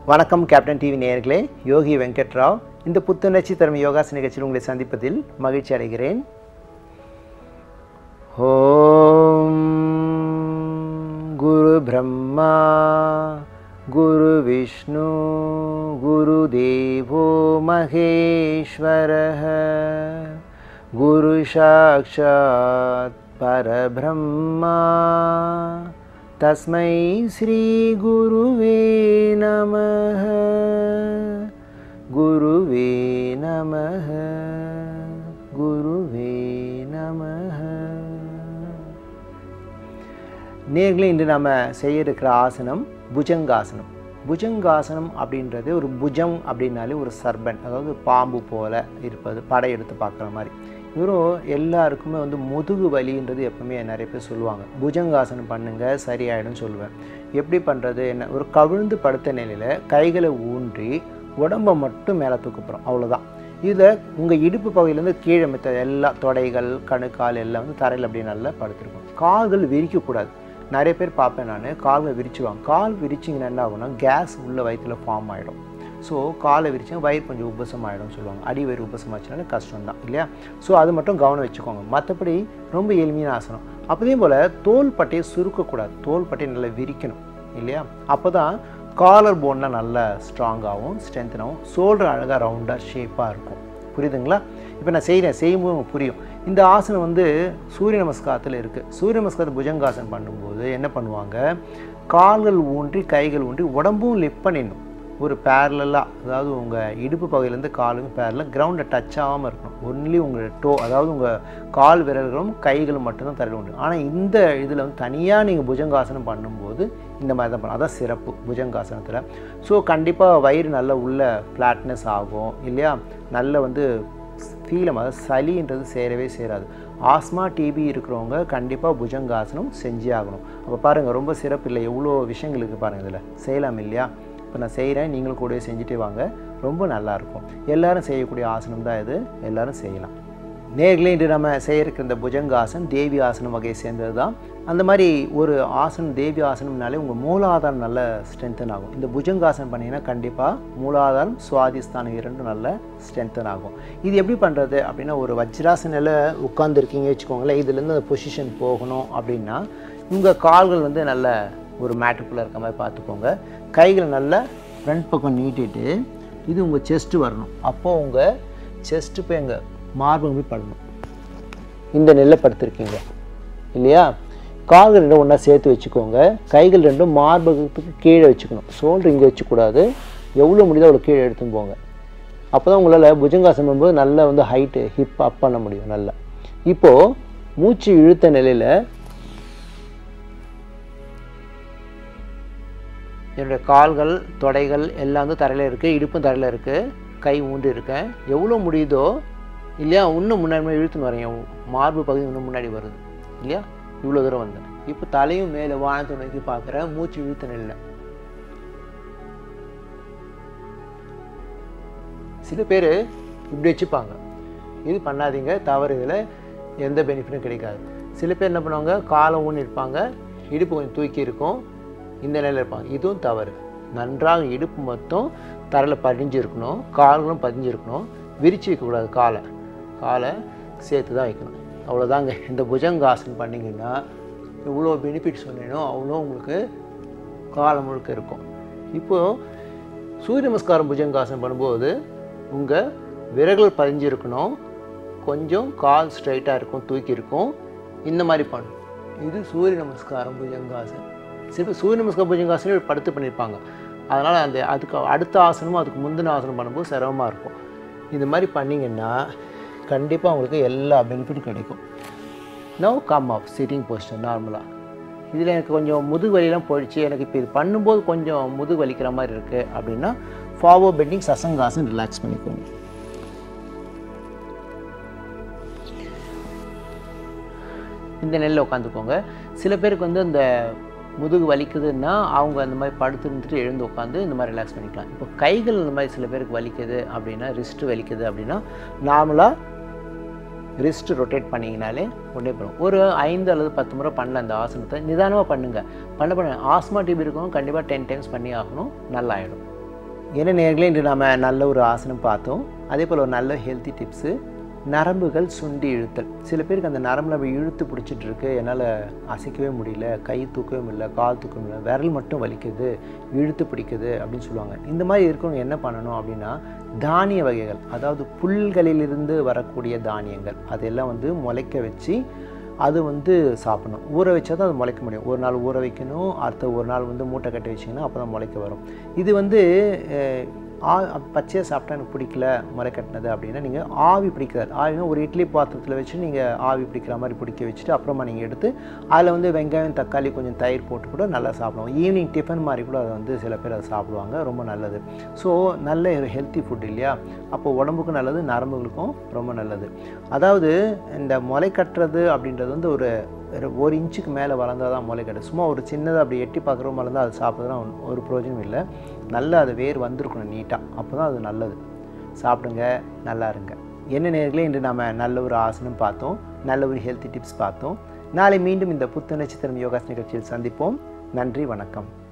வணக்கம் captain TV நேயர்களே யோகி வெங்கட்ராவ் இந்த புத்துணர்ச்சி தரும் யோகாசன நிகழ்ச்சியில் உங்களை சந்திப்பதில் மகிழ்ச்சி அடைகிறேன் ஓம் குரு பிரம்மா குரு விஷ்ணு குரு தேவோ மகேஸ்வரः குரு சாட்சாத் பரபிரம்மா तस्मै श्रीगुरुवे नमः गुरुवे नमः குருவே நமः நேர்களே இன்று நாம் செய்ய இருக்கிற ஆசனம் புஜங்காசனம் புஜங்காசனம் அப்படின்றது ஒரு புஜம் அப்படின்னாலே ஒரு சர்பன் அதாவது பாம்பு போல இருப்பது படை எடுத்து பார்க்குற மாதிரி இவரும் எல்லாருக்குமே வந்து முதுகு வலின்றது எப்பவுமே நிறைய பேர் சொல்லுவாங்க புஜங்காசனம் பண்ணுங்க சரியாயிடும் சொல்லுவேன் எப்படி பண்ணுறது என்ன ஒரு கவிழ்ந்து படுத்த நிலையில் கைகளை ஊன்றி உடம்பை மட்டும் மேலே தூக்கப்புறோம் அவ்வளோதான் இதில் உங்கள் இடுப்பு பகுதியிலேருந்து கீழே மித்த எல்லா தொடைகள் கணுக்கால் எல்லாம் வந்து தரையில் அப்படியே நல்லா படுத்திருக்கும் கால்கள் விரிக்கக்கூடாது நிறைய பேர் பார்ப்பேன் நான் கால்களை விரிச்சுவாங்க கால் விரிச்சிங்கன்னா என்ன ஆகும்னா கேஸ் உள்ள வயிற்றில் ஃபார்ம் ஆகிடும் ஸோ காலை விரிச்சா வயிறு கொஞ்சம் உபசம் ஆகிடும் சொல்லுவாங்க அடி வயிறு உபசம் ஆச்சுனால கஷ்டம் தான் இல்லையா ஸோ அது மட்டும் கவனம் வச்சுக்கோங்க மற்றபடி ரொம்ப எளிமையான ஆசனம் அப்போதே போல் தோல் பட்டையை சுருக்கக்கூடாது தோல் பட்டையை நல்லா விரிக்கணும் இல்லையா அப்போ தான் காலர் போன்லாம் நல்லா ஸ்ட்ராங்காகவும் ஸ்ட்ரென்த்தனாகவும் ஷோல்டர் அழகாக ரவுண்டாக ஷேப்பாக இருக்கும் புரியுதுங்களா இப்போ நான் செய்கிறேன் செய்யும்போது உங்களுக்கு புரியும் இந்த ஆசனம் வந்து சூரிய நமஸ்காரத்தில் இருக்குது சூரிய நமஸ்காரத்தில் புஜங்காசனம் பண்ணும்போது என்ன பண்ணுவாங்க கால்கள் ஊன்றி கைகள் ஊன்றி உடம்பும் லிஃப்ட் பண்ணிடணும் ஒரு பேரலாக அதாவது உங்கள் இடுப்பு பகுதியிலேருந்து காலுக்கும் பேரலாக கிரவுண்டை டச் ஆகாமல் இருக்கணும் ஒன்லி உங்கள் டோ அதாவது உங்கள் கால் விரல்களும் கைகளும் மட்டும்தான் தரையில் உண்டு ஆனால் இந்த இதில் வந்து தனியாக நீங்கள் புஜங்காசனம் பண்ணும்போது இந்த மாதிரி தான் பண்ணணும் அதான் சிறப்பு புஜங்காசனத்தில் ஸோ கண்டிப்பாக வயிறு நல்ல உள்ள ஃப்ளாட்னஸ் ஆகும் இல்லையா நல்ல வந்து ஃபீலம் அதாவது சளின்றது சேரவே சேராது ஆஸ்மா டிபி இருக்கிறவங்க கண்டிப்பாக புஜங்காசனம் செஞ்சே ஆகணும் அப்போ பாருங்கள் ரொம்ப சிறப்பு இல்லை எவ்வளோ விஷயங்கள் இருக்குது பாருங்கள் இதில் செய்யலாம் இல்லையா இப்போ நான் செய்கிறேன் நீங்களும் கூட செஞ்சுட்டே வாங்க ரொம்ப நல்லாயிருக்கும் எல்லாரும் செய்யக்கூடிய ஆசனம் தான் இது எல்லாரும் செய்யலாம் நேர்களே இன்று நம்ம செய்ய இருக்கிற இந்த புஜங்காசன் தேவி ஆசனம் வகையை சேர்ந்தது தான் அந்த மாதிரி ஒரு ஆசனம் தேவி ஆசனம்னாலே உங்கள் மூலாதாரம் நல்ல ஸ்ட்ரென்தன் ஆகும் இந்த புஜங்காசனம் பண்ணிங்கன்னா கண்டிப்பாக மூலாதாரம் சுவாதிஸ்தானம் இரண்டும் நல்ல ஸ்ட்ரென்தன் ஆகும் இது எப்படி பண்ணுறது அப்படின்னா ஒரு வஜ்ராசனில் உட்காந்துருக்கீங்க வச்சுக்கோங்களேன் இதுலேருந்து அந்த பொசிஷன் போகணும் அப்படின்னா உங்கள் கால்கள் வந்து நல்ல ஒரு மேட்டுக்குள்ளே இருக்க மாதிரி பார்த்துக்கோங்க கைகளை நல்லா ஃப்ரண்ட் பக்கம் நீட்டிட்டு இது உங்கள் செஸ்ட்டு வரணும் அப்போது உங்கள் செஸ்ட்டு போய் எங்கள் மார்பகம் போய் படணும் இந்த நெல்லை படுத்திருக்கீங்க இல்லையா கால்கள் ரெண்டும் ஒன்றா சேர்த்து வச்சுக்கோங்க கைகள் ரெண்டும் மார்பகத்துக்கு கீழே வச்சுக்கணும் ஷோல்டர் இங்கே வச்சுக்கூடாது எவ்வளோ முடியுதோ அவ்வளோ கீழே எடுத்துன்னு போங்க அப்போ தான் உங்களால் புஜங்காசனம் பண்ணும்போது நல்லா வந்து ஹைட்டு ஹிப் அப் பண்ண முடியும் நல்லா இப்போது மூச்சு இழுத்த நிலையில் என்னுடைய கால்கள் தொடைகள் எல்லாம் வந்து தரையில் இருக்குது இடுப்பும் தரையில் இருக்குது கை ஊண்டு இருக்கேன் எவ்வளோ முடியுதோ இல்லையா இன்னும் முன்னாடி இழுத்துன்னு வரேன் மார்பு பகுதி இன்னும் முன்னாடி வருது இல்லையா இவ்வளோ தூரம் வந்தேன் இப்போ தலையும் மேலே வானத்தை நோக்கி பார்க்குறேன் மூச்சு இழுத்து நில்ல சில பேர் இப்படி வச்சுப்பாங்க இது பண்ணாதீங்க தவறு இதில் எந்த பெனிஃபிட்டும் கிடைக்காது சில பேர் என்ன பண்ணுவாங்க காலை ஊனி இருப்பாங்க இடுப்பு கொஞ்சம் தூக்கி இருக்கும் இந்த நிலையில் இருப்பாங்க இதுவும் தவறு நன்றாக இடுப்பு மொத்தம் தரையில் பதிஞ்சிருக்கணும் கால்களும் பதிஞ்சிருக்கணும் விரிச்சு வைக்கக்கூடாது காலை காலை சேர்த்து தான் வைக்கணும் அவ்வளோதாங்க இந்த புஜங்காசன் பண்ணிங்கன்னா எவ்வளோ பெனிஃபிட் சொன்னேனோ அவ்வளோ உங்களுக்கு காலம் முழுக்க இருக்கும் இப்போது சூரிய நமஸ்காரம் புஜங்காசனம் பண்ணும்போது உங்கள் விரல்கள் பதிஞ்சிருக்கணும் கொஞ்சம் கால் ஸ்ட்ரைட்டாக இருக்கும் தூக்கி இருக்கும் இந்த மாதிரி பண்ணும் இது சூரிய நமஸ்காரம் புஜங்காசன் சில சூரிய நமஸ்கார புஜங்காசனம் படுத்து பண்ணியிருப்பாங்க அதனால் அந்த அதுக்கு அடுத்த ஆசனமும் அதுக்கு முந்தின ஆசனம் பண்ணும்போது சிரமமாக இருக்கும் இந்த மாதிரி பண்ணிங்கன்னா கண்டிப்பாக உங்களுக்கு எல்லா பெனிஃபிட்டும் கிடைக்கும் no come of sitting position நார்மலாக இதில் எனக்கு கொஞ்சம் முதுகு வலிலாம் போயிடுச்சு எனக்கு இப்போ இது பண்ணும்போது கொஞ்சம் முதுகு வலிக்கிற மாதிரி இருக்குது அப்படின்னா ஃபார்வோ பெண்டிங் சசங்காசன் ரிலாக்ஸ் பண்ணிக்கோங்க இந்த நெல்லில் உட்காந்துக்கோங்க சில பேருக்கு வந்து அந்த முதுகு வலிக்குதுன்னா அவங்க அந்த மாதிரி படுத்து இருந்துட்டு எழுந்து உட்காந்து இந்த மாதிரி ரிலாக்ஸ் பண்ணிக்கலாம் இப்போ கைகள் இந்த மாதிரி சில பேருக்கு வலிக்குது அப்படின்னா ரிஸ்ட்டு வலிக்குது அப்படின்னா நார்மலாக ரிஸ்ட் ரொட்டேட் பண்ணிங்கனாலே உடனே போகும் ஒரு ஐந்து அல்லது பத்து முறை பண்ண அந்த ஆசனத்தை நிதானமாக பண்ணுங்கள் பண்ண பண்ண ஆஸ்மா டிபி இருக்கணும் கண்டிப்பாக டென் டைம்ஸ் பண்ணி ஆகணும் நல்லா ஆகிடும் என்ன நேர்களே இன்று நாம் நல்ல ஒரு ஆசனம் பார்த்தோம் அதே போல் ஒரு நல்ல ஹெல்த்தி டிப்ஸு நரம்புகள் சுண்டி இழுத்தல் சில பேருக்கு அந்த நரம்பில் அப்படி இழுத்து பிடிச்சிட்டு இருக்கு என்னால் அசைக்கவே முடியல கை தூக்கவே முடியல கால் தூக்க முடியல விரல் மட்டும் வலிக்குது இழுத்து பிடிக்குது அப்படின்னு சொல்லுவாங்க இந்த மாதிரி இருக்கவங்க என்ன பண்ணணும் அப்படின்னா தானிய வகைகள் அதாவது புல்களிலிருந்து வரக்கூடிய தானியங்கள் அதெல்லாம் வந்து முளைக்க வச்சு அது வந்து சாப்பிடணும் ஊற வச்சா தான் அது முளைக்க முடியும் ஒரு நாள் ஊற வைக்கணும் அடுத்த ஒரு நாள் வந்து மூட்டை கட்டி வச்சிங்கன்னா அப்போ தான் முளைக்க வரும் இது வந்து அஹ், ஆ பச்சையாக சாப்பிட்டா எனக்கு பிடிக்கல முளை கட்டினது அப்படின்னா நீங்கள் ஆவி பிடிக்கிறார் ஆவினா ஒரு இட்லி பாத்திரத்தில் வச்சு நீங்கள் ஆவி பிடிக்கிற மாதிரி பிடிக்க வச்சுட்டு அப்புறமா நீங்கள் எடுத்து அதில் வந்து வெங்காயம் தக்காளி கொஞ்சம் தயிர் போட்டு கூட நல்லா சாப்பிடுவோம் ஈவினிங் டிஃபன் மாதிரி கூட அதை வந்து சில பேர் அதை சாப்பிடுவாங்க ரொம்ப நல்லது ஸோ நல்ல ஒரு ஹெல்த்தி ஃபுட் இல்லையா அப்போ உடம்புக்கும் நல்லது நரம்புகளுக்கும் ரொம்ப நல்லது அதாவது இந்த முளை கட்டுறது அப்படின்றது வந்து ஒரு ஒரு ஒரு இன்ச்சுக்கு மேலே வளர்ந்தால் தான் முளை கட்டு சும்மா ஒரு சின்னதாக அப்படி எட்டி பார்க்குற வளர்ந்தால் அது சாப்பிட்றதுலாம் ஒரு பிரயோஜனம் இல்லை நல்லா அது வேர் வந்திருக்கணும் நீட்டாக அப்போ தான் அது நல்லது சாப்பிடுங்க நல்லா இருங்க என்ன நேர்களே இன்று நாம் நல்ல ஒரு ஆசனம் பார்த்தோம் நல்ல ஒரு ஹெல்த்தி டிப்ஸ் பார்த்தோம் நாளை மீண்டும் இந்த புத்துணர்ச்சி தரும் யோகாஸ் நிகழ்ச்சியில் சந்திப்போம் நன்றி வணக்கம்